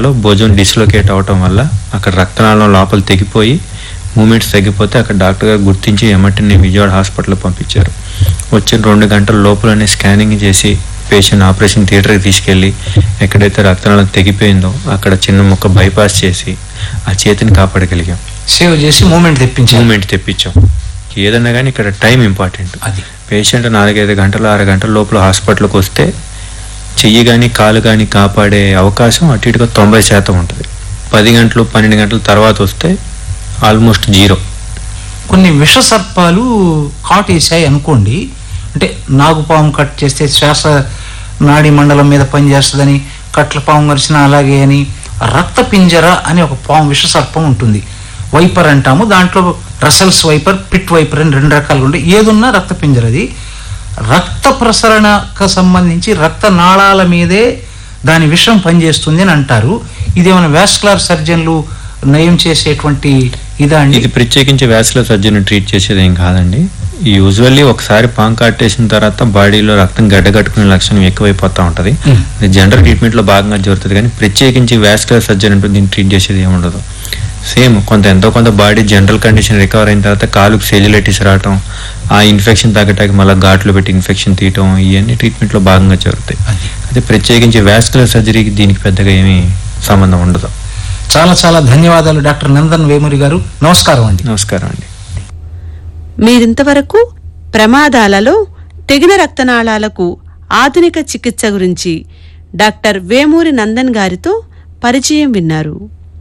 గంటలో భోజనం డిస్లొకేట్ అవటం వల్ల అక్కడ రక్తనాళం లోపల తెగిపోయి మూమెంట్స్ తగ్గిపోతే అక్కడ డాక్టర్ గారు గుర్తించి ఎమ్మటిని విజయవాడ హాస్పిటల్ పంపించారు వచ్చిన రెండు గంటల లోపలనే స్కానింగ్ చేసి పేషెంట్ ఆపరేషన్ థియేటర్కి తీసుకెళ్ళి ఎక్కడైతే రక్తనాళం తెగిపోయిందో అక్కడ చిన్న ముక్క బైపాస్ చేసి ఆ చేతిని కాపాడగలిగాం సేవ్ చేసి మూమెంట్ తెప్పించాము మూమెంట్ తెప్పించాం ఏదన్నా కానీ ఇక్కడ టైం ఇంపార్టెంట్ అది పేషెంట్ నాలుగైదు గంటలు ఆరు గంటల లోపల హాస్పిటల్కి వస్తే చెయ్యి కానీ కాలు కానీ కాపాడే అవకాశం అటు ఇటుగా తొంభై శాతం ఉంటుంది పది గంటలు పన్నెండు గంటల తర్వాత వస్తే ఆల్మోస్ట్ జీరో కొన్ని విష సర్పాలు కాటేసాయి అనుకోండి అంటే నాగుపాము కట్ చేస్తే శ్వాస నాడి మండలం మీద పనిచేస్తుందని కట్ల పాము కరిచిన అలాగే అని రక్త పింజర అని ఒక పాము విష సర్పం ఉంటుంది వైపర్ అంటాము దాంట్లో రసల్స్ వైపర్ పిట్ వైపర్ అని రెండు రకాలుగా ఉంటాయి ఏదున్నా రక్త పింజర అది రక్త ప్రసరణకు సంబంధించి రక్త నాళాల మీదే దాని విషం పనిచేస్తుంది అని అంటారు ఇదేమైనా వాస్కులర్ సర్జన్లు నయం చేసేటువంటి ఇదా అండి ఇది ప్రత్యేకించి వ్యాసుల సర్జన్ ట్రీట్ చేసేది ఏం కాదండి యూజువల్లీ ఒకసారి పాము కట్టేసిన తర్వాత బాడీలో రక్తం గడ్డగట్టుకునే లక్షణం ఎక్కువైపోతూ ఉంటుంది Hmm. ఇది జనరల్ ట్రీట్మెంట్లో భాగంగా జరుగుతుంది కానీ ప్రత్యేకించి వ్యాస్కులర్ సర్జన్ అంటూ దీన్ని ట్రీట్ చేసేది ఏమి ఉండదు సేమ్ కొంత ఎంతో కొంత బాడీ జనరల్ కండిషన్ రికవర్ అయిన తర్వాత కాలుకు సెల్యులైటిస్ రావటం ఆ ఇన్ఫెక్షన్ తగ్గటానికి మళ్ళీ ఘాట్లు పెట్టి ఇన్ఫెక్షన్ తీయటం ఇవన్నీ ట్రీట్మెంట్లో భాగంగా జరుగుతాయి అది అయితే ప్రత్యేకించి వ్యాస్కులర్ సర్జరీకి దీనికి పెద్దగా ఏమీ సంబంధం ఉండదు చాలా చాలా ధన్యవాదాలు డాక్టర్ నందన్ వేమూరి గారు నమస్కారం అండి నమస్కారం అండి మీరింతవరకు ప్రమాదాలలో తెగిన రక్తనాళాలకు ఆధునిక చికిత్స గురించి డాక్టర్ వేమూరి నందన్ గారితో పరిచయం విన్నారు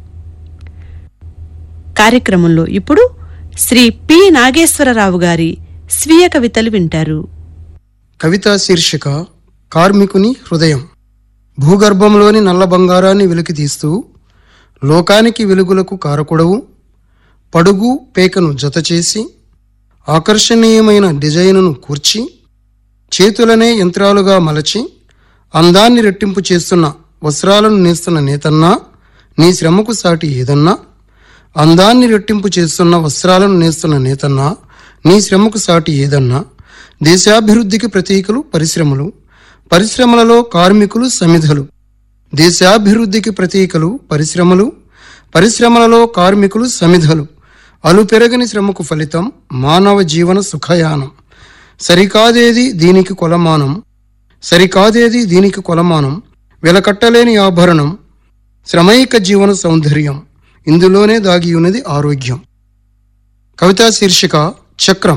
కార్యక్రమంలో ఇప్పుడు శ్రీ పి నాగేశ్వరరావు గారి స్వీయ కవితలు వింటారు కవితా శీర్షిక కార్మికుని హృదయం భూగర్భంలోని నల్ల బంగారాన్ని వెలికి తీస్తూ లోకానికి వెలుగులకు కారకుడవు పడుగు పేకను జతచేసి ఆకర్షణీయమైన డిజైనును కూర్చి చేతులనే యంత్రాలుగా మలచి అందాన్ని రెట్టింపు చేస్తున్న వస్త్రాలను నేస్తున్న నేతన్నా నీ శ్రమకు సాటి ఏదన్నా అందాన్ని రెట్టింపు చేస్తున్న వస్త్రాలను నేస్తున్న నేతన్నా నీ శ్రమకు సాటి ఏదన్నా దేశాభివృద్ధికి ప్రతీకలు పరిశ్రమలు పరిశ్రమలలో కార్మికులు సమిధలు దేశాభివృద్ధికి ప్రతీకలు పరిశ్రమలు పరిశ్రమలలో కార్మికులు సమిధలు అలుపెరగని శ్రమకు ఫలితం మానవ జీవన సుఖయానం సరికాదేది దీనికి కొలమానం సరికాదేది దీనికి కొలమానం వెలకట్టలేని ఆభరణం శ్రమైక జీవన సౌందర్యం ఇందులోనే దాగి ఉన్నది ఆరోగ్యం కవితా శీర్షిక చక్రం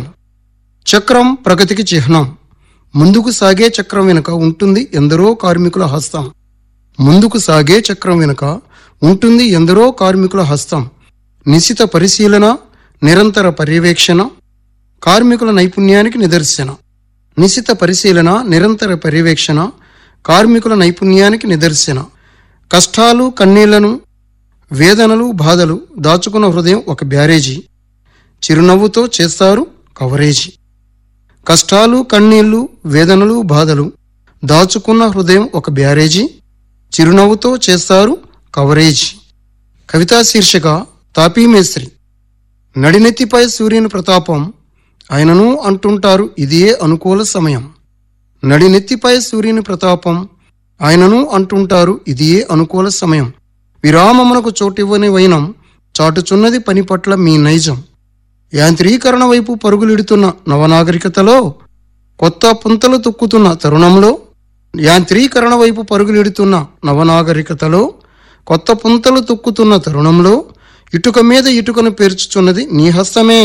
చక్రం ప్రగతికి చిహ్నం ముందుకు సాగే చక్రం వెనుక ఉంటుంది ఎందరో కార్మికుల హస్తం ముందుకు సాగే చక్రం వెనుక ఉంటుంది ఎందరో కార్మికుల హస్తం నిశిత పరిశీలన నిరంతర పర్యవేక్షణ కార్మికుల నైపుణ్యానికి నిదర్శన నిశిత పరిశీలన నిరంతర పర్యవేక్షణ కార్మికుల నైపుణ్యానికి నిదర్శన కష్టాలు కన్నీళ్లను వేదనలు బాధలు దాచుకున్న హృదయం ఒక బ్యారేజీ చిరునవ్వుతో చేస్తారు కవరేజీ కష్టాలు కన్నీళ్లు వేదనలు బాధలు దాచుకున్న హృదయం ఒక బ్యారేజీ చిరునవ్వుతో చేస్తారు కవరేజీ కవితా శీర్షిక తాపీమేస్త్రి నడినెత్తిపై సూర్యుని ప్రతాపం ఆయనను అంటుంటారు ఇదే అనుకూల సమయం నడినెత్తిపై సూర్యుని ప్రతాపం ఆయనను అంటుంటారు ఇదియే అనుకూల సమయం విరామమునకు చోటివ్వని వైనం చాటుచున్నది పని పట్ల మీ నైజం యాంత్రీకరణ వైపు పరుగులిడుతున్న నవనాగరికతలో కొత్త పుంతలు తొక్కుతున్న తరుణంలో యాంత్రీకరణ వైపు పరుగులిడుతున్న నవనాగరికతలో కొత్త పుంతలు తొక్కుతున్న తరుణంలో ఇటుక మీద ఇటుకను పేర్చుచున్నది నీ హస్తమే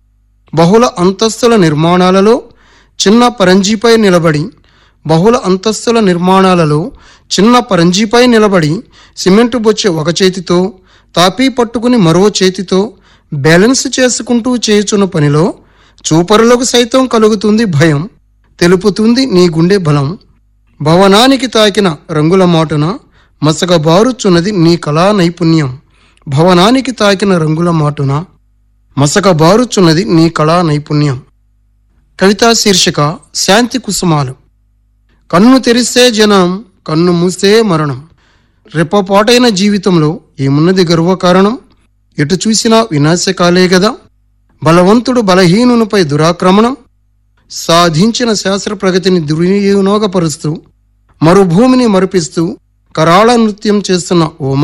బహుళ అంతస్తుల నిర్మాణాలలో చిన్న పరంజీపై నిలబడి బహుళ అంతస్తుల నిర్మాణాలలో చిన్న పరంజీపై నిలబడి సిమెంటు బొచ్చె ఒక చేతితో తాపీ పట్టుకుని మరో చేతితో బ్యాలెన్స్ చేసుకుంటూ చేయుచున్న పనిలో చూపరులకు సైతం కలుగుతుంది భయం తెలుపుతుంది నీ గుండె బలం భవనానికి తాకిన రంగుల మాటున మసకబారుచున్నది నీ కళా నైపుణ్యం భవనానికి తాకిన రంగుల మాటున మసకబారుచున్నది నీ కళా నైపుణ్యం కవితా శీర్షిక శాంతి కుసుమాలు కన్ను తెరిస్తే జనం కన్ను మూస్తే మరణం రెప్పపాటైన జీవితంలో ఏమున్నది గర్వకారణం ఎటు చూసినా వినాశకాలే గదా బలవంతుడు బలహీనునిపై దురాక్రమణం సాధించిన శాస్త్ర ప్రగతిని దుర్వినియోగపరుస్తూ మరుభూమిని మరిపిస్తూ కరాళ నృత్యం చేస్తున్న ఓ